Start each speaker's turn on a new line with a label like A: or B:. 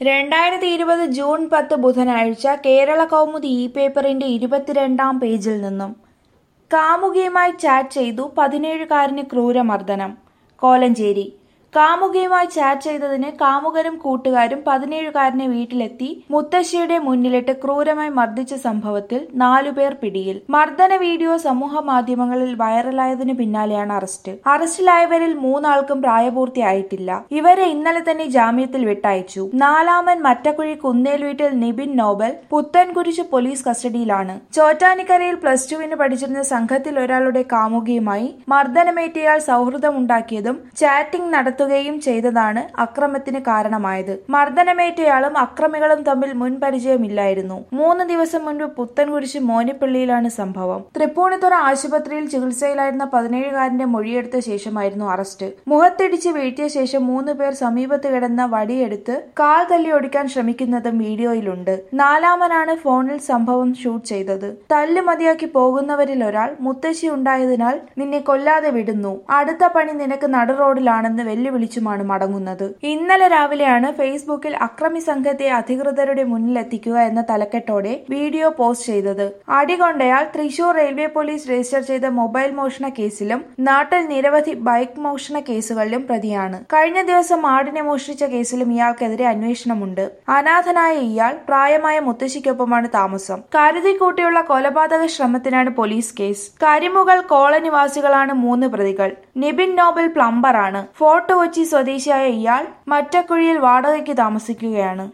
A: രണ്ടായിരത്തി ഇരുപത് ജൂൺ പത്ത് ബുധനാഴ്ച കേരള കൗമുദി ഇ പേപ്പറിന്റെ ഇരുപത്തിരണ്ടാം പേജിൽ നിന്നും കാമുകിയുമായി ചാറ്റ് ചെയ്തു പതിനേഴുകാരന് ക്രൂരമർദ്ദനം കോലഞ്ചേരി കാമുകിയുമായി ചാറ്റ് ചെയ്തതിന് കാമുകനും കൂട്ടുകാരും പതിനേഴുകാരനെ വീട്ടിലെത്തി മുത്തശ്ശിയുടെ മുന്നിലിട്ട് ക്രൂരമായി മർദ്ദിച്ച സംഭവത്തിൽ നാലുപേർ പിടിയിൽ മർദ്ദന വീഡിയോ സമൂഹ മാധ്യമങ്ങളിൽ വൈറലായതിനു പിന്നാലെയാണ് അറസ്റ്റ് അറസ്റ്റിലായവരിൽ മൂന്നാൾക്കും പ്രായപൂർത്തിയായിട്ടില്ല ഇവരെ ഇന്നലെ തന്നെ ജാമ്യത്തിൽ വിട്ടയച്ചു നാലാമൻ മറ്റക്കുഴി കുന്നേൽ വീട്ടിൽ നിബിൻ നോബൽ പുത്തൻകുരിശ് പോലീസ് കസ്റ്റഡിയിലാണ് ചോറ്റാനിക്കരയിൽ പ്ലസ് ടുവിന് പഠിച്ചിരുന്ന സംഘത്തിൽ ഒരാളുടെ കാമുകിയുമായി മർദ്ദനമേറ്റയാൾ സൗഹൃദമുണ്ടാക്കിയതും ചാറ്റിംഗ് നടത്തുകയും ചെയ്തതാണ് അക്രമത്തിന് കാരണമായത് മർദ്ദനമേറ്റയാളും അക്രമികളും തമ്മിൽ മുൻപരിചയമില്ലായിരുന്നു മൂന്ന് ദിവസം മുൻപ് പുത്തൻകുരിശ് മോനിപ്പള്ളിയിലാണ് സംഭവം തൃപ്പൂണിത്തുറ ആശുപത്രിയിൽ ചികിത്സയിലായിരുന്ന പതിനേഴുകാരന്റെ മൊഴിയെടുത്ത ശേഷമായിരുന്നു അറസ്റ്റ് മുഖത്തിടിച്ച് വീഴ്ത്തിയ ശേഷം മൂന്ന് പേർ സമീപത്ത് കിടന്ന വടിയെടുത്ത് കാൽ തല്ലി ഒടിക്കാൻ ശ്രമിക്കുന്നതും വീഡിയോയിലുണ്ട് നാലാമനാണ് ഫോണിൽ സംഭവം ഷൂട്ട് ചെയ്തത് തല്ല് മതിയാക്കി പോകുന്നവരിൽ ഒരാൾ മുത്തശ്ശി ഉണ്ടായതിനാൽ നിന്നെ കൊല്ലാതെ വിടുന്നു അടുത്ത പണി നിനക്ക് നടു റോഡിലാണെന്ന് വെല്ലുവിളിച്ചുമാണ് മടങ്ങുന്നത് ഇന്നലെ രാവിലെയാണ് ഫേസ്ബുക്കിൽ അക്രമി സംഘത്തെ അധികൃതരുടെ മുന്നിലെത്തിക്കുക എന്ന തലക്കെട്ടോടെ വീഡിയോ പോസ്റ്റ് ചെയ്തത് അടികൊണ്ടയാൾ തൃശൂർ റെയിൽവേ പോലീസ് രജിസ്റ്റർ ചെയ്ത മൊബൈൽ മോഷണ കേസിലും നാട്ടിൽ നിരവധി ബൈക്ക് മോഷണ കേസുകളിലും പ്രതിയാണ് കഴിഞ്ഞ ദിവസം ആടിനെ മോഷ്ടിച്ച കേസിലും ഇയാൾക്കെതിരെ അന്വേഷണമുണ്ട് അനാഥനായ ഇയാൾ പ്രായമായ മുത്തശ്ശിക്കൊപ്പമാണ് താമസം കരുതിക്കൂട്ടിയുള്ള കൊലപാതക ശ്രമത്തിനാണ് പോലീസ് കേസ് കരിമുകൾ കോളനിവാസികളാണ് മൂന്ന് പ്രതികൾ നിബിൻ നോബൽ പ്ലംബറാണ് ഫോർട്ട് കൊച്ചി സ്വദേശിയായ ഇയാൾ മറ്റക്കുഴിയിൽ വാടകയ്ക്ക് താമസിക്കുകയാണ്